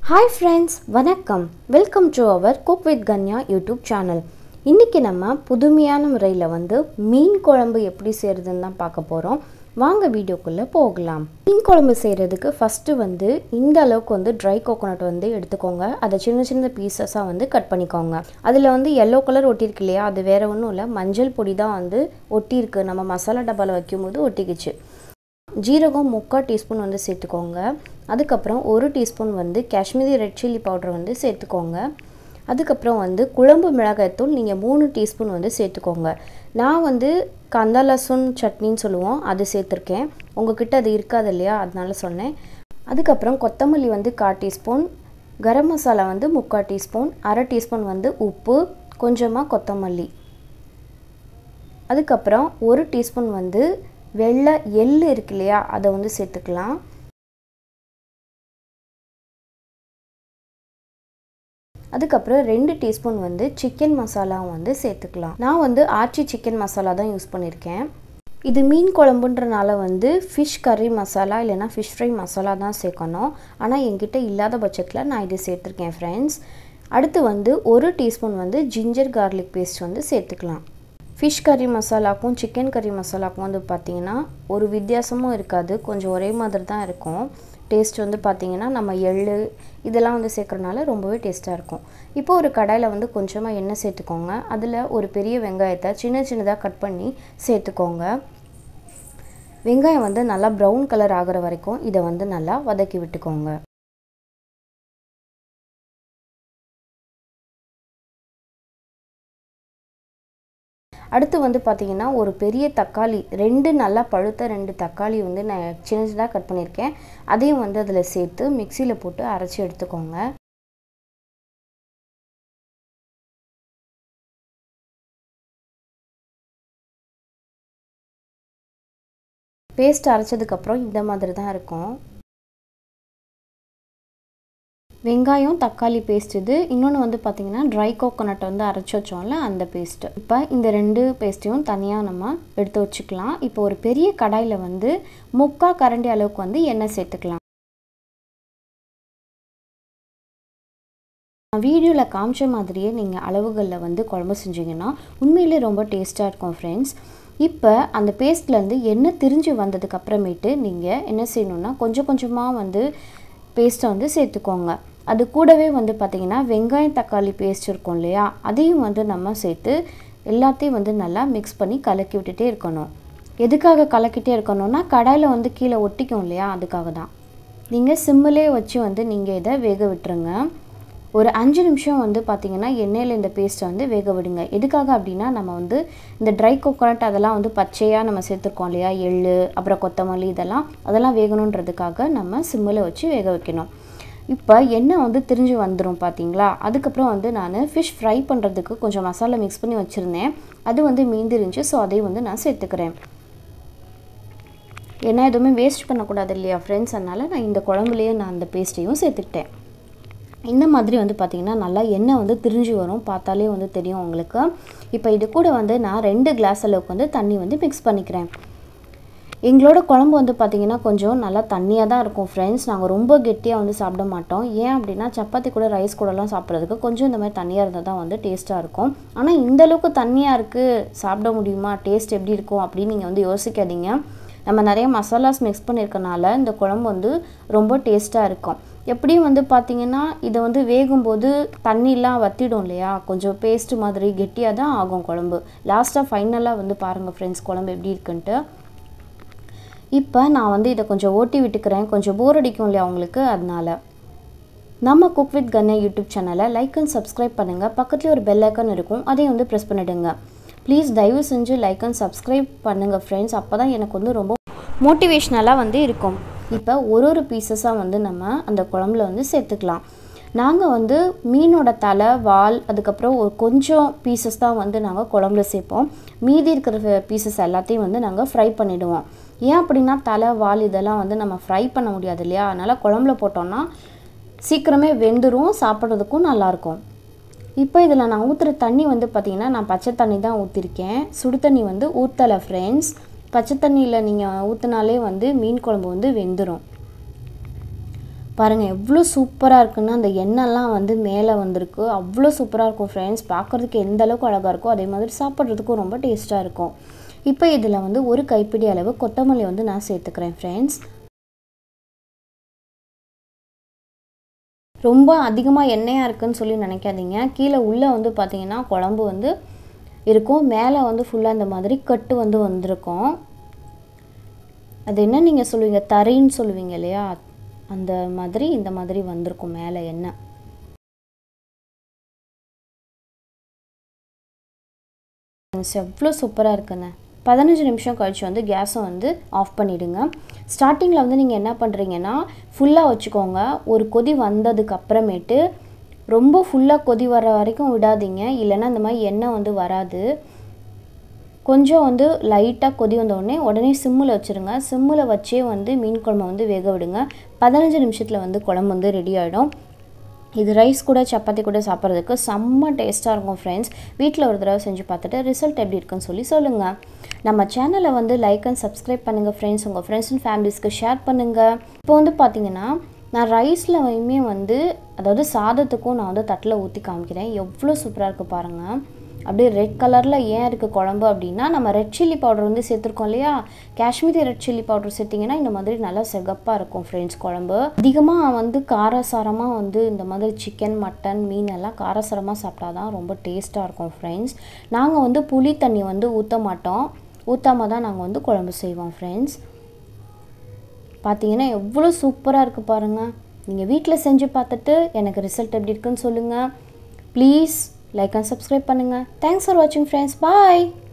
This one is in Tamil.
ஹாய் ஃப்ரெண்ட்ஸ் வணக்கம் welcome to our cook with Kanya YouTube channel இன்றைக்கி நம்ம புதுமையான முறையில் வந்து மீன் குழம்பு எப்படி செய்கிறதுன்னு தான் பார்க்க போகிறோம் வாங்க வீடியோக்குள்ளே போகலாம் மீன் குழம்பு செய்கிறதுக்கு ஃபஸ்ட்டு வந்து இந்த அளவுக்கு வந்து ட்ரை கோகோனட் வந்து எடுத்துக்கோங்க அதை சின்ன சின்ன பீசஸாக வந்து கட் பண்ணிக்கோங்க அதில் வந்து எல்லோ கலர் ஒட்டியிருக்கு இல்லையா அது வேறு ஒன்றும் இல்லை மஞ்சள் பொடி தான் வந்து ஒட்டியிருக்கு நம்ம மசாலா டப்பாவில் வைக்கும்போது ஒட்டிக்கிச்சு ஜீரகம் முக்கால் டீஸ்பூன் வந்து சேர்த்துக்கோங்க அதுக்கப்புறம் ஒரு டீஸ்பூன் வந்து காஷ்மீரி ரெட் சில்லி பவுடர் வந்து சேர்த்துக்கோங்க அதுக்கப்புறம் வந்து குழம்பு மிளகாய்த்தூள் நீங்கள் மூணு டீஸ்பூன் வந்து சேர்த்துக்கோங்க நான் வந்து கந்தா லசுன் சட்னின்னு சொல்லுவோம் அது சேர்த்துருக்கேன் உங்ககிட்ட அது இருக்காது இல்லையா அதனால சொன்னேன் அதுக்கப்புறம் கொத்தமல்லி வந்து கால் டீஸ்பூன் கரம் மசாலா வந்து முக்கால் டீஸ்பூன் அரை டீஸ்பூன் வந்து உப்பு கொஞ்சமாக கொத்தமல்லி அதுக்கப்புறம் ஒரு டீஸ்பூன் வந்து வெள்ளை எள்ளு இருக்கு இல்லையா அதை வந்து சேர்த்துக்கலாம் அதுக்கப்புறம் ரெண்டு டீஸ்பூன் வந்து சிக்கன் மசாலாவும் வந்து சேர்த்துக்கலாம் நான் வந்து ஆச்சி சிக்கன் மசாலா தான் யூஸ் பண்ணியிருக்கேன் இது மீன் குழம்புன்றனால வந்து ஃபிஷ் கறி மசாலா இல்லைனா ஃபிஷ் ஃப்ரை மசாலா தான் சேர்க்கணும் ஆனால் என்கிட்ட இல்லாத பட்சத்தில் நான் இது சேர்த்துருக்கேன் ஃப்ரெண்ட்ஸ் அடுத்து வந்து ஒரு டீஸ்பூன் வந்து ஜிஞ்சர் கார்லிக் பேஸ்ட் வந்து சேர்த்துக்கலாம் ஃபிஷ் கறி மசாலாக்கும் சிக்கன் கறி மசாலாக்கும் வந்து பார்த்திங்கன்னா ஒரு வித்தியாசமும் இருக்காது கொஞ்சம் ஒரே மாதிரி தான் இருக்கும் டேஸ்ட் வந்து பார்த்திங்கன்னா நம்ம எள் இதெல்லாம் வந்து சேர்க்குறனால ரொம்பவே டேஸ்ட்டாக இருக்கும் இப்போ ஒரு கடாயில் வந்து கொஞ்சமாக எண்ணெய் சேர்த்துக்கோங்க அதில் ஒரு பெரிய வெங்காயத்தை சின்ன சின்னதாக கட் பண்ணி சேர்த்துக்கோங்க வெங்காயம் வந்து நல்லா ப்ரௌன் கலர் ஆகிற வரைக்கும் இதை வந்து நல்லா வதக்கி விட்டுக்கோங்க அடுத்து வந்து பார்த்திங்கன்னா ஒரு பெரிய தக்காளி ரெண்டு நல்லா பழுத்த ரெண்டு தக்காளி வந்து நான் சின்ன சின்னதாக கட் பண்ணியிருக்கேன் அதையும் வந்து அதில் சேர்த்து மிக்சியில் போட்டு அரைச்சி எடுத்துக்கோங்க பேஸ்ட் அரைச்சதுக்கப்புறம் இந்த மாதிரி தான் இருக்கும் வெங்காயம் தக்காளி பேஸ்ட் இது இன்னொன்று வந்து பார்த்திங்கன்னா ட்ரை கோகோனட் வந்து அரைச்சி வச்சோம்ல அந்த பேஸ்ட்டு இப்போ இந்த ரெண்டு பேஸ்ட்டையும் தனியாக நம்ம எடுத்து வச்சுக்கலாம் இப்போ ஒரு பெரிய கடாயில் வந்து முக்கால் கரண்டி அளவுக்கு வந்து எண்ணெய் சேர்த்துக்கலாம் வீடியோவில் காமிச்ச மாதிரியே நீங்கள் அளவுகளில் வந்து குழம்பு செஞ்சிங்கன்னா உண்மையிலே ரொம்ப டேஸ்ட்டாக இருக்கும் ஃப்ரெண்ட்ஸ் இப்போ அந்த பேஸ்ட்லேருந்து எண்ணெய் திரிஞ்சு வந்ததுக்கு அப்புறமேட்டு நீங்கள் என்ன செய்யணுன்னா கொஞ்சம் கொஞ்சமாக வந்து பேஸ்ட்டை வந்து சேர்த்துக்கோங்க அது கூடவே வந்து பார்த்திங்கன்னா வெங்காயம் தக்காளி பேஸ்ட் இருக்கும் இல்லையா அதையும் வந்து நம்ம சேர்த்து எல்லாத்தையும் வந்து நல்லா மிக்ஸ் பண்ணி கலக்கி விட்டுட்டே இருக்கணும் எதுக்காக கலக்கிட்டே இருக்கணும்னா கடாயில் வந்து கீழே ஒட்டிக்கும் இல்லையா அதுக்காக தான் நீங்கள் சிம்மிலே வச்சு வந்து நீங்கள் இதை வேக விட்டுருங்க ஒரு அஞ்சு நிமிஷம் வந்து பார்த்திங்கன்னா எண்ணெயில் இந்த பேஸ்ட்டை வந்து வேக விடுங்க எதுக்காக அப்படின்னா நம்ம வந்து இந்த ட்ரை கோகோனட் அதெல்லாம் வந்து பச்சையாக நம்ம சேர்த்துருக்கோம் இல்லையா எள் அப்புறம் கொத்தமல்லி இதெல்லாம் அதெல்லாம் வேகணுன்றதுக்காக நம்ம சிம்மில் வச்சு வேக வைக்கணும் இப்போ எண்ணெய் வந்து திரிஞ்சு வந்துடும் பார்த்தீங்களா அதுக்கப்புறம் வந்து நான் ஃபிஷ் ஃப்ரை பண்ணுறதுக்கு கொஞ்சம் மசாலா மிக்ஸ் பண்ணி வச்சுருந்தேன் அது வந்து மீந்திருந்துச்சு ஸோ அதையும் வந்து நான் சேர்த்துக்கிறேன் ஏன்னா எதுவுமே வேஸ்ட் பண்ணக்கூடாது இல்லையா ஃப்ரெண்ட்ஸ் அதனால் நான் இந்த குழம்புலேயே நான் அந்த பேஸ்ட்டையும் சேர்த்துக்கிட்டேன் இந்த மாதிரி வந்து பார்த்திங்கன்னா நல்லா எண்ணெய் வந்து திரிஞ்சு வரும் பார்த்தாலே வந்து தெரியும் உங்களுக்கு இப்போ இது கூட வந்து நான் ரெண்டு கிளாஸ் அளவுக்கு வந்து தண்ணி வந்து மிக்ஸ் பண்ணிக்கிறேன் எங்களோட குழம்பு வந்து பார்த்திங்கன்னா கொஞ்சம் நல்லா தண்ணியாக தான் இருக்கும் ஃப்ரெண்ட்ஸ் நாங்கள் ரொம்ப கெட்டியாக வந்து சாப்பிட மாட்டோம் ஏன் அப்படின்னா சப்பாத்தி கூட ரைஸ் கூடலாம் சாப்பிட்றதுக்கு கொஞ்சம் இந்த மாதிரி தண்ணியாக இருந்தால் தான் வந்து டேஸ்ட்டாக இருக்கும் ஆனால் இந்த அளவுக்கு தண்ணியாக இருக்குது சாப்பிட முடியுமா டேஸ்ட் எப்படி இருக்கும் அப்படின்னு நீங்கள் வந்து யோசிக்காதீங்க நம்ம நிறைய மசாலாஸ் மிக்ஸ் பண்ணியிருக்கனால இந்த குழம்பு வந்து ரொம்ப டேஸ்ட்டாக இருக்கும் எப்படியும் வந்து பார்த்திங்கன்னா இதை வந்து வேகும்போது தண்ணிலாம் வத்திடும் இல்லையா கொஞ்சம் பேஸ்ட் மாதிரி கெட்டியாக தான் ஆகும் குழம்பு லாஸ்ட்டாக ஃபைனலாக வந்து பாருங்கள் ஃப்ரெண்ட்ஸ் குழம்பு எப்படி இருக்குன்ட்டு இப்போ நான் வந்து இதை கொஞ்சம் ஓட்டி விட்டுக்கிறேன் கொஞ்சம் போர் அடிக்கும் இல்லையா உங்களுக்கு அதனால நம்ம குக் வித் கண்ணே யூடியூப் சேனலை லைக் அண்ட் சப்ஸ்கிரைப் பண்ணுங்கள் பக்கத்துலேயே ஒரு பெல் ஐக்கான் இருக்கும் அதையும் வந்து ப்ரெஸ் பண்ணிவிடுங்க ப்ளீஸ் தயவு செஞ்சு லைக் அண்ட் சப்ஸ்கிரைப் பண்ணுங்கள் ஃப்ரெண்ட்ஸ் அப்போ தான் எனக்கு வந்து ரொம்ப மோட்டிவேஷ்னலாக வந்து இருக்கும் இப்போ ஒரு ஒரு பீசஸாக வந்து நம்ம அந்த குழம்புல வந்து சேர்த்துக்கலாம் நாங்கள் வந்து மீனோட தலை வால் அதுக்கப்புறம் ஒரு கொஞ்சம் பீசஸ் தான் வந்து நாங்கள் குழம்புல சேர்ப்போம் மீதி இருக்கிற பீசஸ் எல்லாத்தையும் வந்து நாங்கள் ஃப்ரை பண்ணிவிடுவோம் ஏன் அப்படின்னா தலை வால் இதெல்லாம் வந்து நம்ம ஃப்ரை பண்ண முடியாது இல்லையா அதனால் குழம்புல போட்டோம்னா சீக்கிரமே வெந்துடும் சாப்பிட்றதுக்கும் நல்லாயிருக்கும் இப்போ இதில் நான் ஊற்றுற தண்ணி வந்து பார்த்திங்கன்னா நான் பச்சை தண்ணி தான் ஊற்றிருக்கேன் சுடு தண்ணி வந்து ஊற்றலை ஃப்ரெண்ட்ஸ் பச்சை தண்ணியில் நீங்கள் ஊற்றினாலே வந்து மீன் குழம்பு வந்து வெந்துடும் பாருங்கள் எவ்வளோ சூப்பராக இருக்குன்னா அந்த எண்ணெய்லாம் வந்து மேலே வந்திருக்கு அவ்வளோ சூப்பராக இருக்கும் ஃப்ரெண்ட்ஸ் பார்க்குறதுக்கு எந்த அளவுக்கு அழகாக இருக்கோ அதே மாதிரி சாப்பிட்றதுக்கும் ரொம்ப டேஸ்ட்டாக இருக்கும் இப்போ இதில் வந்து ஒரு கைப்பிடி அளவு கொத்தமல்லி வந்து நான் சேர்த்துக்கிறேன் ஃப்ரெண்ட்ஸ் ரொம்ப அதிகமாக எண்ணெயாக இருக்குன்னு சொல்லி நினைக்காதீங்க கீழே உள்ளே வந்து பார்த்தீங்கன்னா குழம்பு வந்து இருக்கும் மேலே வந்து ஃபுல்லாக இந்த மாதிரி கட்டு வந்து வந்திருக்கும் அது என்ன நீங்கள் சொல்லுவீங்க தரைன்னு சொல்லுவீங்க இல்லையா அந்த மாதிரி இந்த மாதிரி வந்திருக்கும் மேலே எண்ணெய் எவ்வளோ சூப்பராக இருக்குங்க பதினஞ்சு நிமிஷம் கழித்து வந்து கேஸை வந்து ஆஃப் பண்ணிவிடுங்க ஸ்டார்டிங்கில் வந்து நீங்கள் என்ன பண்ணுறீங்கன்னா ஃபுல்லாக வச்சுக்கோங்க ஒரு கொதி வந்ததுக்கு அப்புறமேட்டு ரொம்ப ஃபுல்லாக கொதி வர வரைக்கும் விடாதீங்க இல்லைன்னா இந்த மாதிரி எண்ணெய் வந்து வராது கொஞ்சம் வந்து லைட்டாக கொதி வந்த உடனே உடனே சிம்மில் வச்சுருங்க சிம்மில் வச்சே வந்து மீன் குழம்பு வந்து வேக விடுங்க பதினஞ்சு நிமிஷத்தில் வந்து குழம்பு வந்து ரெடி ஆகிடும் இது ரைஸ் கூட சப்பாத்தி கூட சாப்பிட்றதுக்கு செம்ம டேஸ்ட்டாக இருக்கும் ஃப்ரெண்ட்ஸ் வீட்டில் ஒரு தடவை செஞ்சு பார்த்துட்டு ரிசல்ட் எப்படி இருக்குன்னு சொல்லி சொல்லுங்கள் நம்ம சேனலை வந்து லைக் அண்ட் சப்ஸ்கிரைப் பண்ணுங்கள் ஃப்ரெண்ட்ஸ் உங்கள் ஃப்ரெண்ட்ஸ் அண்ட் ஃபேமிலிஸ்க்கு ஷேர் பண்ணுங்கள் இப்போ வந்து பார்த்தீங்கன்னா நான் ரைஸ்லையுமே வந்து அதாவது சாதத்துக்கும் நான் வந்து தட்டில் ஊற்றி காமிக்கிறேன் எவ்வளோ சூப்பராக இருக்குது பாருங்கள் அப்படியே ரெட் கலரில் ஏன் இருக்குது குழம்பு அப்படின்னா நம்ம ரெட் சில்லி பவுடர் வந்து சேர்த்துருக்கோம் இல்லையா காஷ்மீரி ரெட் சில்லி பவுடர் சேர்த்திங்கன்னா இந்த மாதிரி நல்லா சிகப்பாக இருக்கும் ஃப்ரெண்ட்ஸ் குழம்பு அதிகமாக வந்து காரசாரமாக வந்து இந்த மாதிரி சிக்கன் மட்டன் மீன் எல்லாம் காரசாரமாக சாப்பிட்டா தான் ரொம்ப டேஸ்ட்டாக இருக்கும் ஃப்ரெண்ட்ஸ் நாங்கள் வந்து புளி தண்ணி வந்து ஊற்ற மாட்டோம் ஊற்றாம தான் நாங்கள் வந்து குழம்பு செய்வோம் ஃப்ரெண்ட்ஸ் பார்த்தீங்கன்னா எவ்வளோ சூப்பராக இருக்குது பாருங்கள் நீங்கள் வீட்டில் செஞ்சு பார்த்துட்டு எனக்கு ரிசல்ட் எப்படி இருக்குன்னு சொல்லுங்கள் ப்ளீஸ் லைக் அண்ட் சப்ஸ்கிரைப் பண்ணுங்கள் தேங்க்ஸ் ஃபார் வாட்சிங் ஃப்ரெண்ட்ஸ் பாய்